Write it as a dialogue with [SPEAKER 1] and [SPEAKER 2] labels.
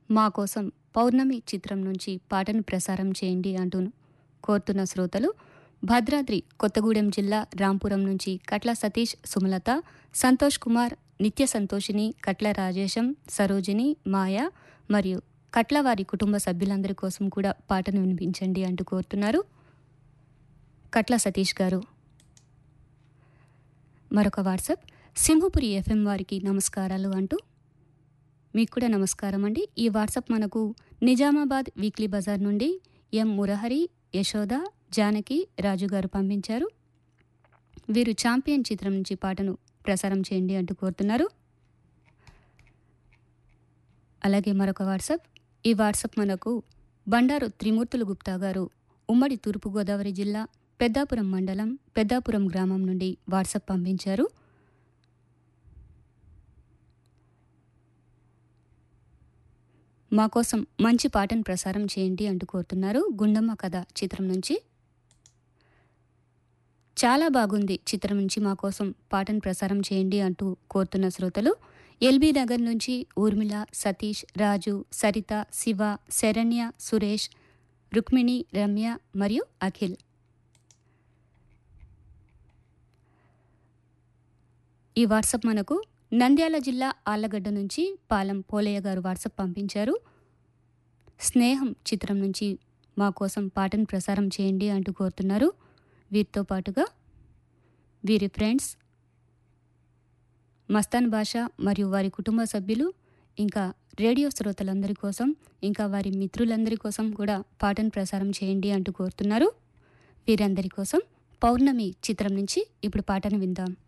[SPEAKER 1] మా కోసం పౌర్ణమి చిత్రం నుంచి పాటను ప్రసారం చేయండి అంటూ కోరుతున్న శ్రోతలు భద్రాద్రి కొత్తగూడెం జిల్లా రాంపురం నుంచి కట్ల సతీష్ సుమలత సంతోష్ కుమార్ నిత్య సంతోషిని కట్ల రాజేశం సరోజిని మాయ మరియు కట్ల వారి కుటుంబ సభ్యులందరి కోసం కూడా పాటను వినిపించండి అంటూ కోరుతున్నారు కట్ల సతీష్ గారు మరొక వాట్సాప్ సింహపురి ఎఫ్ఎం వారికి నమస్కారాలు అంటూ మీకు కూడా నమస్కారం అండి ఈ వాట్సాప్ మనకు నిజామాబాద్ వీక్లీ బజార్ నుండి ఎం మురహరి యశోద జానకి రాజు గారు పంపించారు వీరు ఛాంపియన్ చిత్రం నుంచి పాటను ప్రసారం చేయండి అంటూ కోరుతున్నారు అలాగే మరొక వాట్సాప్ ఈ వాట్సాప్ మనకు బండారు త్రిమూర్తులు గుప్తా గారు ఉమ్మడి తూర్పుగోదావరి జిల్లా పెద్దాపురం మండలం పెద్దాపురం గ్రామం నుండి వాట్సాప్ పంపించారు మా కోసం మంచి పాటను ప్రసారం చేయండి అంటూ కోరుతున్నారు గుండమ్మ కథ చిత్రం నుంచి చాలా బాగుంది చిత్రం నుంచి మా కోసం పాటను ప్రసారం చేయండి అంటూ కోరుతున్న శ్రోతలు ఎల్బీ నగర్ నుంచి ఊర్మిళ సతీష్ రాజు సరిత శివ శరణ్య సురేష్ రుక్మిణి రమ్య మరియు అఖిల్ ఈ వాట్సాప్ మనకు నంద్యాల జిల్లా ఆళ్లగడ్డ నుంచి పాలం పోలయ్య గారు వాట్సాప్ పంపించారు స్నేహం చిత్రం నుంచి మా కోసం పాటను ప్రసారం చేయండి అంటూ కోరుతున్నారు వీరితో పాటుగా వీరి ఫ్రెండ్స్ మస్తాన్ భాష మరియు వారి కుటుంబ సభ్యులు ఇంకా రేడియో శ్రోతలందరి కోసం ఇంకా వారి మిత్రులందరి కోసం కూడా పాటను ప్రసారం చేయండి అంటూ కోరుతున్నారు వీరందరి కోసం పౌర్ణమి చిత్రం నుంచి ఇప్పుడు పాటను విందాం